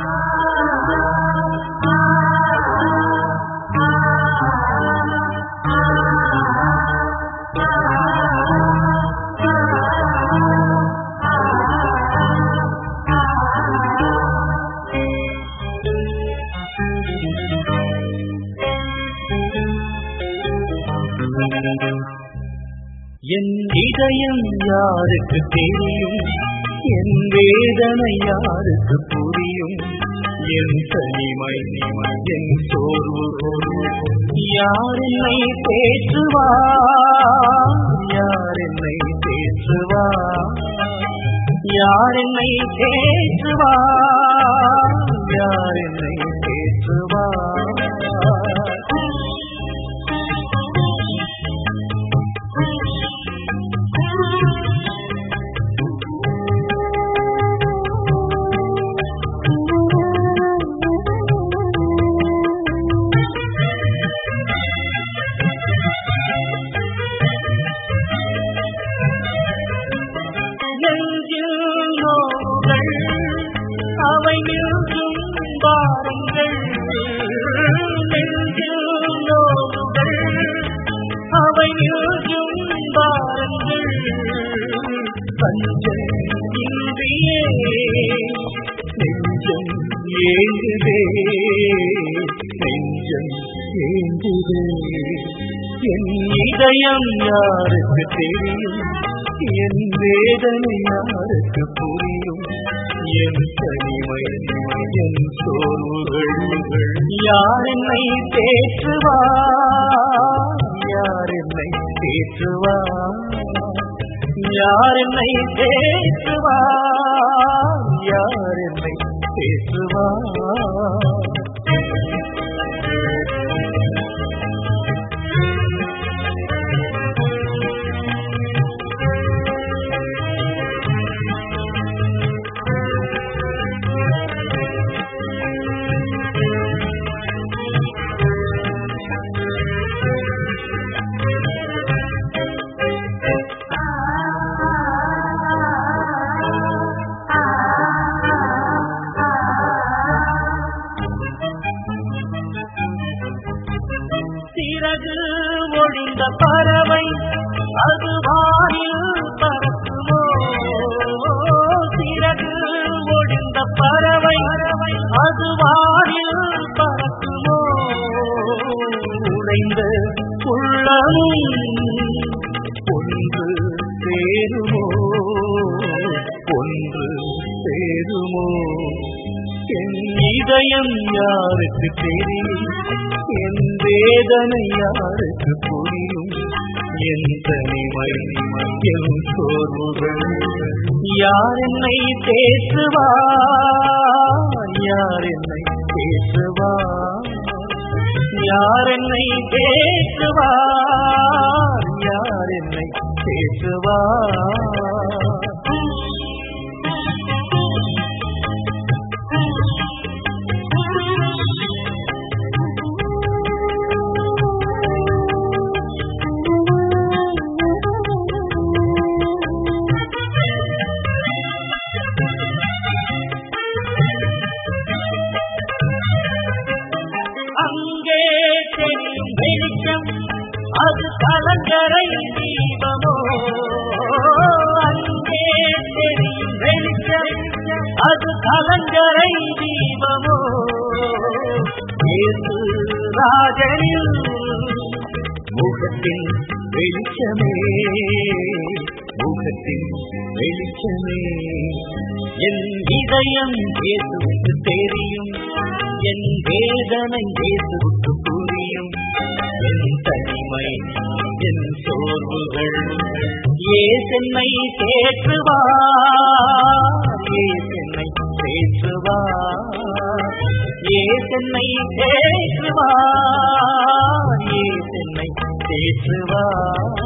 என் இதயம் யாருக்கு தெரியும் என் வேதனை யாருக்கு புரியும் என் தனிமை என் சோர்வு யார் என்னை பேசுவா யார் என்னை பேசுவா யார் என்னை பேசுவா யார் என்னை பேசுவா நெஞ்சில் நோவுகள் அவை நிற்கும் பாருங்கள் நெஞ்சில் நோவுகள் அவை நிற்கும் பாருங்கள் பஞ்சம் இன்றியே நெஞ்சம் ஏங்குதே நெஞ்சம் ஏங்குதே என் இதயம் யாருக்கு தெரியும் என் வேதனை யாருக்கு புரியும் என் தனிமை என் சோர்வுகள் யார் என்னை தேற்றுவா யார் என்னை தேற்றுவா யார் என்னை தேற்றுவா யார் என்னை தேற்றுவா சிறகு ஒழிந்த பறவை அது வானில் பறக்குமோ சிறகு ஒழிந்த பறவை அது வானில் பறக்குமோ உடைந்த உள்ளமும் ஒன்று சேருமோ ஒன்று சேருமோ என் இதயம் யாருக்கு தெரியும் என் வேதனை யாருக்கு புரியும் என் தனிமை என் சோர்வுகள் யார் என்னை பேசுவா யார் என்னை பேசுவா யார் என்னை பேசுவா யார் என்னை பேசுவா அங்கே தெரியும் வெளிச்சம் அது கலங்கரை தீபமோ அங்கே தெரியும் வெளிச்சம் அது கலங்கரை தீபமோ இயேசு ராஜனில் முகத்தின் வெளிச்சமே முகத்தின் வெளிச்சமே என் இதயம் இயேசுவுக்கு தெரியும் என் வேதனை இயேசுவுக்கு புரியும் என் தனிமை என் சோர்வுகள் ஏசென்னை தேற்றுவா ஏசென்னை தேற்றுவா ஏசென்னை தேற்றுவா ஏசென்னை தேற்றுவா